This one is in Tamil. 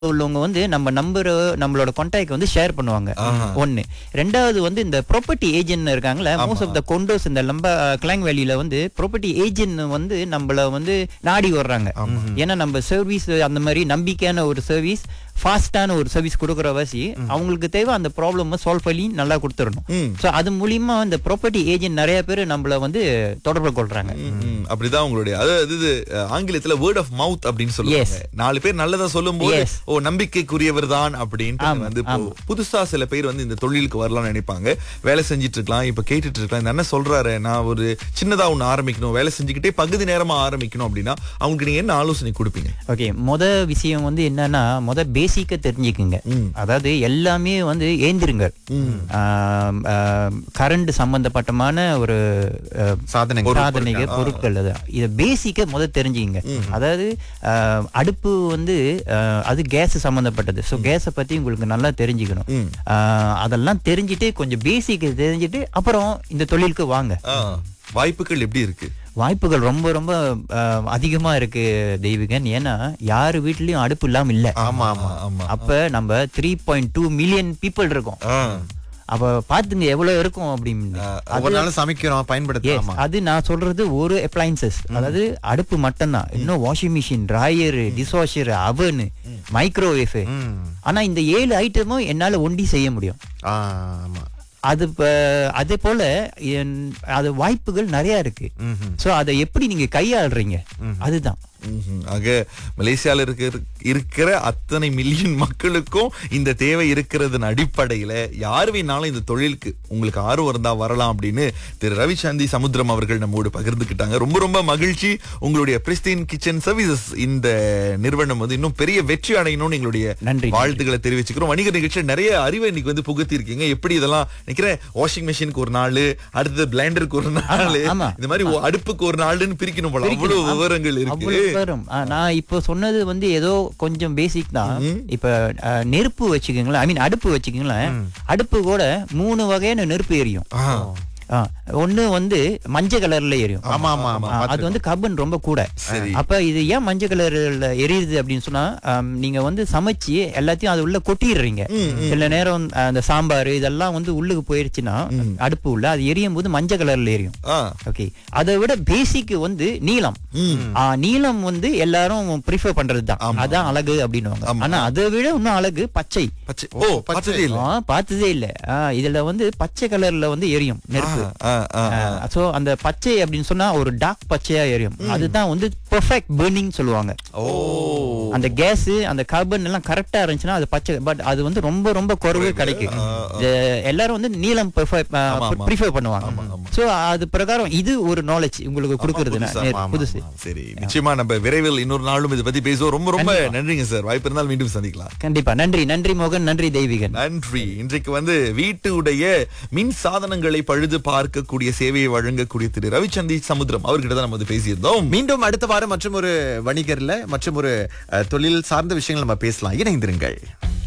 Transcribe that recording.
உள்ளவங்க வந்து நம்ம நம்பர் நம்மளோட கான்டாக்ட் வந்து ஷேர் பண்ணுவாங்க ஒன்னு ரெண்டாவது வந்து இந்த ப்ராப்பர்ட்டி ஏஜென்ட் இருக்காங்கல்ல மோஸ்ட் ஆஃப் த கொண்டோஸ் இந்த லம்ப கிளாங் வேலியில வந்து ப்ராப்பர்ட்டி ஏஜென்ட் வந்து நம்மள வந்து நாடி வர்றாங்க ஏன்னா நம்ம சர்வீஸ் அந்த மாதிரி நம்பிக்கையான ஒரு சர்வீஸ் ஃபாஸ்டான ஒரு சர்வீஸ் கொடுக்குற வாசி அவங்களுக்கு தேவை அந்த ப்ராப்ளம் சால்வ் பண்ணி நல்லா கொடுத்துடணும் ஸோ அது மூலியமா இந்த ப்ராப்பர்ட்டி ஏஜென்ட் நிறைய பேர் நம்மள வந்து தொடர்பு கொள்றாங்க ம், அப்படிதான் உங்களுடைய அதாவது இது அஹ், ஆங்கிலத்துல வேர்ட் ஆஃப் மவுத் அப்படின்னு சொல்லுவாங்க நாலு பேர் நல்லதா சொல்லும்போது Yes. ஓ நம்பிக்கைக்குரியவர் தான் அப்படின்ட்டு வந்து இப்போ புதுசா சில பேர் வந்து இந்த தொழிலுக்கு வரலாம்னு நினைப்பாங்க வேலை செஞ்சுட்டு இருக்கலாம் இப்ப கேட்டுட்டு இருக்கலாம் இந்த அண்ணன் சொல்றாரு நான் ஒரு சின்னதா ஒண்ணு ஆரம்பிக்கணும் வேலை செஞ்சுக்கிட்டே பகுதி நேரமா ஆரம்பிக்கணும் அப்படின்னா அவங்களுக்கு நீங்க என்ன ஆலோசனை கொடுப்பீங்க ஓகே முத விஷயம் வந்து என்னன்னா முத பேசிக்க தெரிஞ்சுக்குங்க அதாவது எல்லாமே வந்து ஏந்திருங்க கரண்ட் சம்பந்தப்பட்டமான ஒரு அஹ், சாதனைகள். சாதனைகள் பொருட்கள் அது இத பேசிக்க முத தெரிஞ்சுங்க அதாவது அஹ், அடுப்பு வந்து அஹ், அது கேஸ் சம்பந்தப்பட்டது ஸோ கேஸை பத்தி உங்களுக்கு நல்லா தெரிஞ்சுக்கணும் அஹ், அதெல்லாம் தெரிஞ்சுட்டு கொஞ்சம் பேசிக் தெரிஞ்சுட்டு அப்புறம் இந்த தொழிலுக்கு வாங்க ஆ, வாய்ப்புகள் எப்படி இருக்கு வாய்ப்புகள் ரொம்ப ரொம்ப அஹ், அதிகமா இருக்கு தெய்வீகன் ஏன்னா யாரு வீட்லயும் அடுப்பு இல்லாம இல்ல ஆமா ஆமா ஆமா அப்ப நம்ம three point two million people இருக்கோம் ஆ, அப்ப பாத்துங்க எவ்வளவு இருக்கும் அப்படின்னு ஒவ்வொரு நாளும் சமைக்கிறோம் Yes, பயன்படுத்தலாமா அது நான் சொல்றது ஒரு அப்ளைன்சஸ் அதாவது அடுப்பு மட்டும்தான் இன்னும் வாஷிங் மிஷின் டிராயர் டிஷ்வாஷர் அவன் மைக்ரோவேவ் ம். ஆனா இந்த ஏழு ஐட்டமும் என்னால ஒண்டி செய்ய முடியும் ஆ, ஆமா அது ப- அதே போல என்- அது வாய்ப்புகள் நிறைய இருக்கு ம்ஹும். சோ அதை எப்படி நீங்க கையாளுறீங்க அதுதான் ம்ஹும். ஆக மலேசியால இருக்கிற இருக்கிற அத்தனை மில்லியன் மக்களுக்கும் இந்த தேவை இருக்கிறதன் அடிப்படையில யார் வேணாலும் இந்த தொழிலுக்கு உங்களுக்கு ஆர்வம் இருந்தா வரலாம் அப்படின்னு திரு ரவிசாந்தி சமுத்திரம் அவர்கள் நம்மோடு பகிர்ந்துக்கிட்டாங்க ரொம்ப ரொம்ப மகிழ்ச்சி உங்களுடைய பிரிஸ்டின் கிச்சன் சர்வீசஸ் இந்த நிறுவனம் வந்து இன்னும் பெரிய வெற்றி அடையணும்னு எங்களுடைய நன்றி, வாழ்த்துக்களை தெரிவிச்சுக்கிறோம் வணிக நிகழ்ச்சியில் நிறைய அறிவை இன்னைக்கு வந்து புகுத்தி இருக்கீங்க எப்படி இதெல்லாம் நினைக்கிறேன் வாஷிங் மிஷினுக்கு ஒரு நாள் அடுத்தது பிளைண்டருக்கு ஒரு நாள் ஆமா. இந்த மாதிரி ஒ- அடுப்புக்கு ஒரு நாள்னு பிரிக்கணும் போல அவ்வளவு விவரங்கள் இருக்கு அவ்வளவு வரும் ஆ, நான் இப்போ சொன்னது வந்து ஏதோ கொஞ்சம் பேசிக் தான் இப்ப ஆ, நெருப்பு வச்சுக்கோங்களேன் ஐ மீன் அடுப்பு வச்சுக்கோங்களேன் அடுப்பு கூட மூணு வகையான நெருப்பு எரியும் ஆ, ஒண்ணு வந்து மஞ்சள் கலர்ல எரியும் ஆமா ஆமா ஆமா ஆ, அது வந்து கார்பன் ரொம்ப கூட சரி. அப்ப இது ஏன் மஞ்சள் கலர்ல எரியுது அப்படின்னு சொன்னா ஆம், நீங்க வந்து சமைச்சு எல்லாத்தையும் அது உள்ள கொட்டிடுறீங்க சில நேரம் ஆ, அந்த சாம்பார் இதெல்லாம் வந்து உள்ளுக்கு போயிருச்சுன்னா அடுப்பு உள்ள அது எரியும் போது மஞ்சள் கலர்ல எரியும் ஆ ஓகே அதை விட பேசிக் வந்து நீலம் ஆ, நீலம் வந்து எல்லாரும் ப்ரிஃபர் பண்றது தான் அதான் அழகு அப்படின்னுவாங்க ஆனா அதை விட இன்னும் அழகு பச்சை பச்சை ஓ பச்சை இல்ல ஆ, பார்த்ததே இல்ல ஆ, இதுல வந்து பச்சை கலர்ல வந்து எரியும் நெருப்பு ஆ, ஆ, சோ அந்த பச்சை அப்படின்னு சொன்னா ஒரு டார்க் பச்சையா எரியும் அதுதான் வந்து பெர்ஃபெக்ட் பர்னிங் சொல்லுவாங்க ஓ அந்த கேஸ் அந்த கார்பன் எல்லாம் கரெக்டா இருந்துச்சுன்னா அது பச்சை பட் அது வந்து ரொம்ப ரொம்ப குறைவு கிடைக்கும் இது எல்லாரும் வந்து நீலம் ப்ரிஃபர் பண்ணுவாங்க சோ அது பிரகாரம் இது ஒரு நாலேஜ் உங்களுக்கு கொடுக்கறது புதுசா, நேர்- புதுசு சரி நிச்சயமா நம்ம விரைவில் இன்னொரு நாளும் இதை பத்தி பேசுவோம் ரொம்ப ரொம்ப நன்றிங்க சார் வாய்ப்பு இருந்தால் மீண்டும் சந்திக்கலாம் கண்டிப்பா நன்றி நன்றி மோகன் நன்றி தெய்வீகன் நன்றி இன்றைக்கு வந்து வீட்டுடைய மின் சாதனங்களை பழுது பார்க்கக்கூடிய சேவையை வழங்கக்கூடிய திரு ரவிச்சந்தி சமுத்திரம் அவர்கிட்ட தான் நம்ம வந்து பேசியிருந்தோம் மீண்டும் அடுத்த வாரம் மற்றும் ஒரு வணிகர்ல மற்றும் ஒரு அஹ், தொழில் சார்ந்த விஷயங்கள் நம்ம பேசலாம் இணைந்திருங்கள்